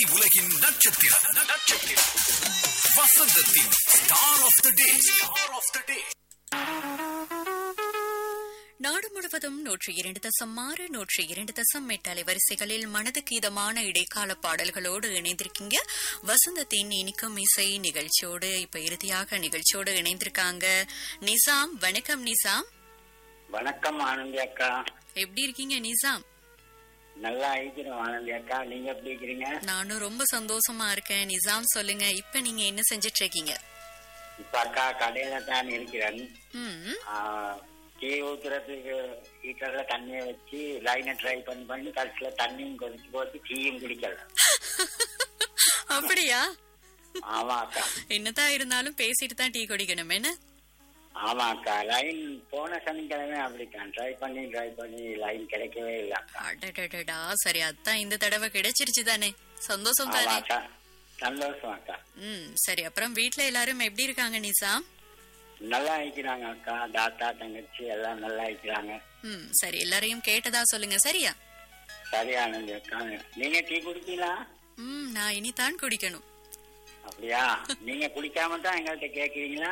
உலகின் நட்சத்திரம் நட்சத்திரம் வசந்தத்தின் star of the day star of the day நாடு முழுவதும் நூற்றி இரண்டு தசம் ஆறு நூற்றி இரண்டு தசம் எட்டு அலைவரிசைகளில் மனதுக்கு இதமான இடைக்கால பாடல்களோடு இணைந்திருக்கீங்க வசந்தத்தின் இனிக்கும் இசை நிகழ்ச்சியோடு இப்ப இறுதியாக நிகழ்ச்சியோடு இணைந்திருக்காங்க நிசாம் வணக்கம் நிசாம் வணக்கம் ஆனந்தி அக்கா எப்படி இருக்கீங்க நிசாம் நல்லா இருக்கிறோம் ஆனந்தி அக்கா நீங்க எப்படி இருக்கிறீங்க நானும் ரொம்ப சந்தோஷமா இருக்கேன் நிசாம் சொல்லுங்க இப்ப நீங்க என்ன செஞ்சிட்டு இருக்கீங்க இப்ப அக்கா கடையில தான் இருக்கிறேன் ம் ஆ, டீ ஊத்துறதுக்கு ஹீட்டர்ல தண்ணியை வச்சு லைனை ட்ரை பண்ணி பண்ணி கடைசியில தண்ணியும் கொதிச்சு போட்டு டீயும் குடிக்கல அப்படியா ஆமா அக்கா என்னதான் இருந்தாலும் பேசிட்டு தான் டீ குடிக்கணும் என்ன ஆமா அக்கா லைன் போன சனிக்கிழமை அப்படித்தான் ட்ரை பண்ணி ட்ரை பண்ணி லைன் கிடைக்கவே இல்லை அக்கா அடடடடா சரி அதான் இந்த தடவை கிடைச்சிருச்சு தானே சந்தோஷம் ஆமா தானே அக்கா சந்தோஷம் அக்கா ம் சரி அப்புறம் வீட்ல எல்லாரும் எப்படி இருக்காங்க நிசாம் நல்லா இருக்கிறாங்க அக்கா தாத்தா தங்கச்சி எல்லாம் நல்லா இருக்கிறாங்க ம் சரி எல்லாரையும் கேட்டதா சொல்லுங்க சரியா சரி ஆனந்தி அக்கா நீங்க டீ குடிக்கீங்களா ம் நான் இனிதான் குடிக்கணும் அப்படியா நீங்க குடிக்காம தான் எங்கள்கிட்ட கேக்குறீங்களா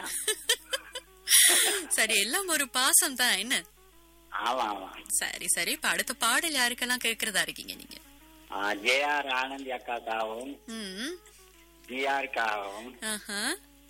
சரி எல்லாம் ஒரு பாசம் தான் என்ன ஆமா ஆமா சரி சரி இப்ப அடுத்த பாடல் யாருக்கெல்லாம் கேட்கறதா இருக்கீங்க நீங்க ஜேஆர் ஆனந்தி அக்காக்காகவும் ம் ஜிஆருக்காகவும் ஆஹா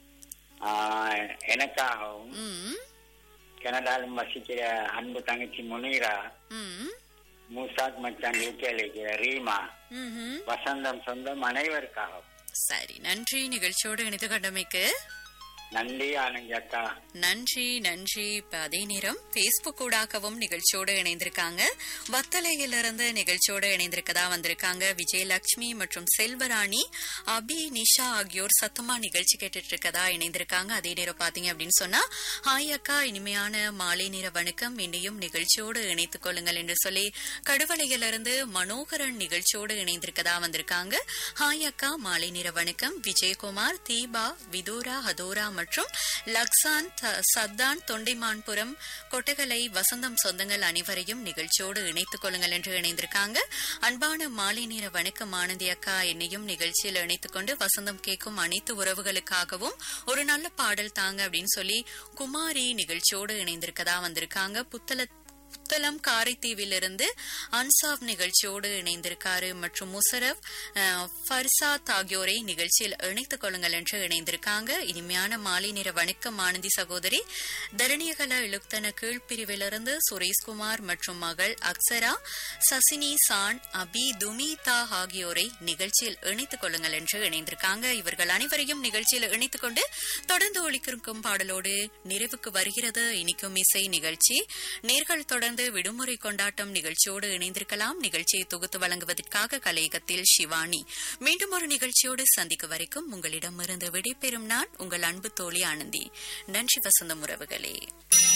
எனக்காகவும் ம் கனடாலும் வசிக்கிற அன்பு தங்கச்சி முனீரா ம் மூசாத் மச்சான் யூகேல இருக்கிற ரீமா ம்ஹும். வசந்தம் சொந்தம் அனைவருக்காகவும் சரி நன்றி நிகழ்ச்சியோடு இணைந்து கொண்டமைக்கு நன்றி ஆனந்தி அக்கா நன்றி நன்றி இப்ப அதே நேரம் பேஸ்புக் ஊடாகவும் நிகழ்ச்சியோடு இணைந்திருக்காங்க வத்தலையிலிருந்து நிகழ்ச்சியோடு இணைந்திருக்கதா வந்திருக்காங்க விஜயலட்சுமி மற்றும் செல்வராணி அபி நிஷா ஆகியோர் சத்தமா நிகழ்ச்சி கேட்டுட்டு இருக்கதா இணைந்திருக்காங்க அதே நேரம் பாத்தீங்க அப்படின்னு சொன்னா ஹாய் அக்கா இனிமையான மாலை நேர வணக்கம் என்னையும் நிகழ்ச்சியோடு இணைத்துக் கொள்ளுங்கள் என்று சொல்லி கடுவலையிலிருந்து மனோகரன் நிகழ்ச்சியோடு இணைந்திருக்கதா வந்திருக்காங்க ஹாய் அக்கா மாலை நேர வணக்கம் விஜயகுமார் தீபா விதூரா ஹதோரா மற்றும் லக்ஸான் த- சத்தான் தொண்டைமான்புரம் கொட்டகலை வசந்தம் சொந்தங்கள் அனைவரையும் நிகழ்ச்சியோடு இணைத்துக் கொள்ளுங்கள் என்று இணைந்திருக்காங்க அன்பான மாலை நேர வணக்கம் ஆனந்தி அக்கா என்னையும் நிகழ்ச்சியில் இணைத்துக் கொண்டு வசந்தம் கேட்கும் அனைத்து உறவுகளுக்காகவும் ஒரு நல்ல பாடல் தாங்க அப்படின்னு சொல்லி குமாரி நிகழ்ச்சியோடு இணைந்திருக்கதா வந்திருக்காங்க புத்தல புத்தளம் காரைத்தீவிலிருந்து அன்சாப் நிகழ்ச்சியோடு இணைந்திருக்காரு மற்றும் முசரப் அஹ், ஃபர்சாத் ஆகியோரை நிகழ்ச்சியில் இணைத்துக் கொள்ளுங்கள் என்று இணைந்திருக்காங்க இனிமையான மாலை நேர வணக்கம் ஆனந்தி சகோதரி தரணியகல இழுத்தன கீழ்பிரிவிலிருந்து சுரேஷ்குமார் மற்றும் மகள் அக்ஸரா சசினி சான் அபி துமிதா ஆகியோரை நிகழ்ச்சியில் இணைத்துக் கொள்ளுங்கள் என்று இணைந்திருக்காங்க இவர்கள் அனைவரையும் நிகழ்ச்சியில் இணைத்துக் கொண்டு தொடர்ந்து ஒழிக்கிருக்கும் பாடலோடு நிறைவுக்கு வருகிறது இனிக்கும் இசை நிகழ்ச்சி நேர்கள் தொடர்ந்து விடுமுறை கொண்டாட்டம் நிகழ்ச்சியோடு இணைந்திருக்கலாம் நிகழ்ச்சியை தொகுத்து வழங்குவதற்காக கலையகத்தில் சிவானி மீண்டும் ஒரு நிகழ்ச்சியோடு சந்திக்கும் வரைக்கும் உங்களிடமிருந்து விடைபெறும் நான் உங்கள் அன்பு தோழி ஆனந்தி நன்றி வசந்தம் உறவுகளே